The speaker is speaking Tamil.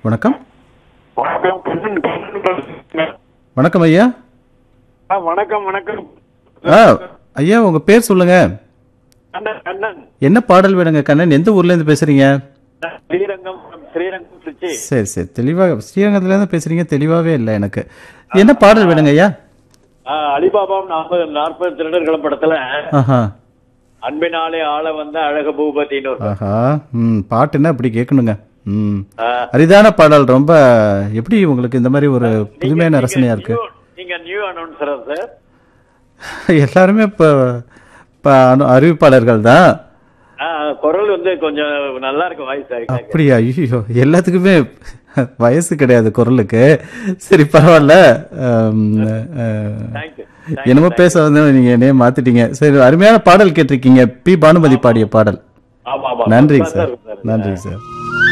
வணக்கம் வணக்கம் கண்ணன் கண்ணன் பேசுறேங்க. வணக்கம் ஐயா ஆ, வணக்கம் வணக்கம் ஆ ஐயா உங்க பேர் சொல்லுங்க கண்ணன் கண்ணன் என்ன பாடல் வேணுங்க கண்ணன் எந்த ஊர்ல இருந்து பேசுறீங்க ஸ்ரீரங்கம் ஸ்ரீரங்கம் திருச்சி சரி சரி தெளிவாக ஸ்ரீரங்கத்துல இருந்து பேசுறீங்க தெளிவாவே இல்லை எனக்கு என்ன பாடல் வேணுங்க ஐயா ஆ, அலிபாபா நாற்பது நாற்பது திருடர்கள் படத்துல ஆஹா அன்பினாலே ஆள வந்த அழக பூபதினு ஒரு ஆஹா ம் பாட்டுன்னா இப்படி கேட்கணுங்க ம் ஆ, அரிதான பாடல் ரொம்ப எப்படி உங்களுக்கு இந்த மாதிரி ஒரு புதுமையான ரசனையா இருக்கு new- நீங்க நியூ அனௌன்சரா சார் எல்லாருமே இப்போ இப்போ அனு- அறிவிப்பாளர்கள் தான் ஆ, குரல் வந்து கொஞ்சம் நல்லா இருக்கு வாய்ஸ் அப்படியா ஐயோ எல்லாத்துக்குமே வயசு கிடையாது குரலுக்கு சரி பரவாயில்ல ஆம், அஹ், தேங்க்யூ என்னமோ பேச வந்து நீங்க என்னைய மாத்திட்டீங்க சரி அருமையான பாடல் கேட்டிருக்கீங்க பி பானுமதி பாடிய பாடல் ஆமா ஆமா நன்றி நல்லா சார் இருக்கு சார். நன்றி சார்